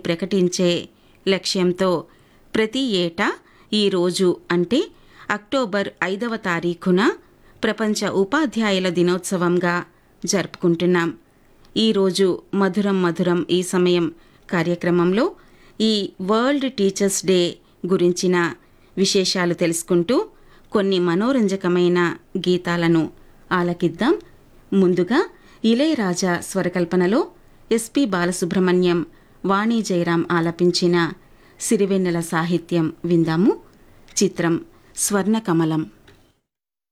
ప్రకటించే లక్ష్యంతో ప్రతి ఏటా ఈ రోజు అంటే అక్టోబర్ ఐదవ తారీఖున ప్రపంచ ఉపాధ్యాయుల దినోత్సవంగా జరుపుకుంటున్నాం ఈరోజు మధురం మధురం ఈ సమయం కార్యక్రమంలో ఈ వరల్డ్ టీచర్స్ డే గురించిన విశేషాలు తెలుసుకుంటూ కొన్ని మనోరంజకమైన గీతాలను ఆలకిద్దాం ముందుగా ఇళయరాజా స్వరకల్పనలో ఎస్పి బాలసుబ్రహ్మణ్యం వాణి జయరాం ఆలపించిన సిరివెన్నెల సాహిత్యం విందాము చిత్రం స్వర్ణకమలం